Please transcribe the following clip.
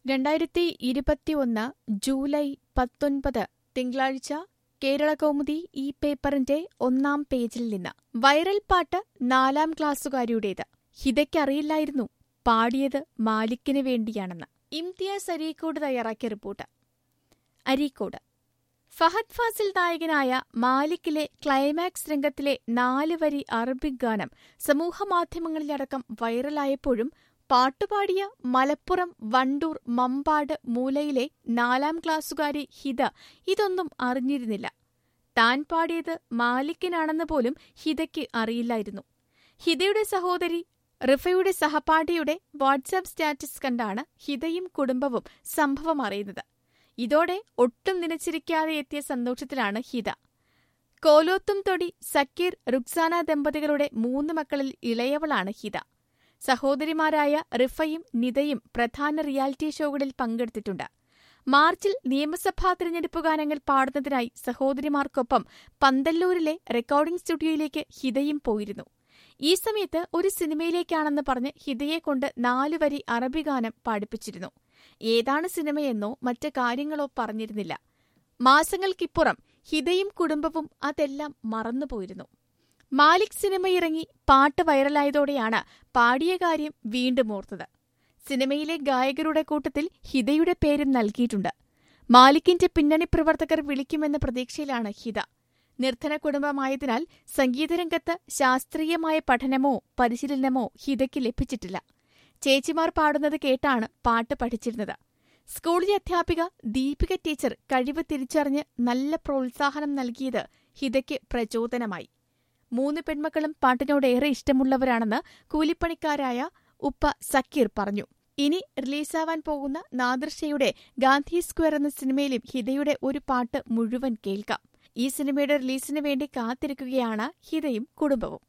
രണ്ടായിരത്തി ഇരുപത്തിയൊന്ന് ജൂലൈ പത്തൊൻപത് തിങ്കളാഴ്ച കേരളകൗമുദി ഈ പേപ്പറിന്റെ ഒന്നാം പേജിൽ നിന്ന് വൈറൽ പാട്ട് നാലാം ക്ലാസ്സുകാരിയുടേത് ഹിതയ്ക്കറിയില്ലായിരുന്നു പാടിയത് മാലിക്കിന് വേണ്ടിയാണെന്ന് ഇംതിയാസ് അരീക്കോട് തയ്യാറാക്കിയ റിപ്പോർട്ട് അരീക്കോട് ഫഹദ് ഫാസിൽ നായകനായ മാലിക്കിലെ ക്ലൈമാക്സ് രംഗത്തിലെ നാല് വരി അറബിക് ഗാനം സമൂഹമാധ്യമങ്ങളിലടക്കം വൈറലായപ്പോഴും പാട്ടുപാടിയ മലപ്പുറം വണ്ടൂർ മമ്പാട് മൂലയിലെ നാലാം ക്ലാസ്സുകാരി ഹിത ഇതൊന്നും അറിഞ്ഞിരുന്നില്ല താൻ പാടിയത് മാലിക്കിനാണെന്ന് പോലും ഹിതയ്ക്ക് അറിയില്ലായിരുന്നു ഹിതയുടെ സഹോദരി റിഫയുടെ സഹപാഠിയുടെ വാട്സാപ്പ് സ്റ്റാറ്റസ് കണ്ടാണ് ഹിതയും കുടുംബവും സംഭവം അറിയുന്നത് ഇതോടെ ഒട്ടും നനച്ചിരിക്കാതെ എത്തിയ സന്തോഷത്തിലാണ് ഹിത കോലോത്തും തൊടി സക്കീർ റുക്സാന ദമ്പതികളുടെ മൂന്ന് മക്കളിൽ ഇളയവളാണ് ഹിത സഹോദരിമാരായ റിഫയും നിതയും പ്രധാന റിയാലിറ്റി ഷോകളിൽ പങ്കെടുത്തിട്ടുണ്ട് മാർച്ചിൽ നിയമസഭാ തിരഞ്ഞെടുപ്പ് ഗാനങ്ങൾ പാടുന്നതിനായി സഹോദരിമാർക്കൊപ്പം പന്തല്ലൂരിലെ റെക്കോർഡിംഗ് സ്റ്റുഡിയോയിലേക്ക് ഹിതയും പോയിരുന്നു ഈ സമയത്ത് ഒരു സിനിമയിലേക്കാണെന്ന് പറഞ്ഞ് ഹിതയെ കൊണ്ട് നാലുവരി അറബി ഗാനം പാടിപ്പിച്ചിരുന്നു ഏതാണ് സിനിമയെന്നോ മറ്റ് കാര്യങ്ങളോ പറഞ്ഞിരുന്നില്ല മാസങ്ങൾക്കിപ്പുറം ഹിതയും കുടുംബവും അതെല്ലാം മറന്നുപോയിരുന്നു മാലിക് സിനിമയിറങ്ങി പാട്ട് വൈറലായതോടെയാണ് പാടിയ കാര്യം വീണ്ടും ഓർത്തത് സിനിമയിലെ ഗായകരുടെ കൂട്ടത്തിൽ ഹിതയുടെ പേരും നൽകിയിട്ടുണ്ട് മാലിക്കിന്റെ പിന്നണി പ്രവർത്തകർ വിളിക്കുമെന്ന പ്രതീക്ഷയിലാണ് ഹിത നിർധന കുടുംബമായതിനാൽ സംഗീതരംഗത്ത് ശാസ്ത്രീയമായ പഠനമോ പരിശീലനമോ ഹിതയ്ക്ക് ലഭിച്ചിട്ടില്ല ചേച്ചിമാർ പാടുന്നത് കേട്ടാണ് പാട്ട് പഠിച്ചിരുന്നത് സ്കൂളിലെ അധ്യാപിക ദീപിക ടീച്ചർ കഴിവ് തിരിച്ചറിഞ്ഞ് നല്ല പ്രോത്സാഹനം നൽകിയത് ഹിതയ്ക്ക് പ്രചോദനമായി മൂന്ന് പെൺമക്കളും പാട്ടിനോടേറെ ഇഷ്ടമുള്ളവരാണെന്ന് കൂലിപ്പണിക്കാരായ ഉപ്പ സക്കീർ പറഞ്ഞു ഇനി റിലീസാവാൻ പോകുന്ന നാദർഷയുടെ ഗാന്ധി സ്ക്വയർ എന്ന സിനിമയിലും ഹിതയുടെ ഒരു പാട്ട് മുഴുവൻ കേൾക്കാം ഈ സിനിമയുടെ റിലീസിനു വേണ്ടി കാത്തിരിക്കുകയാണ് ഹിതയും കുടുംബവും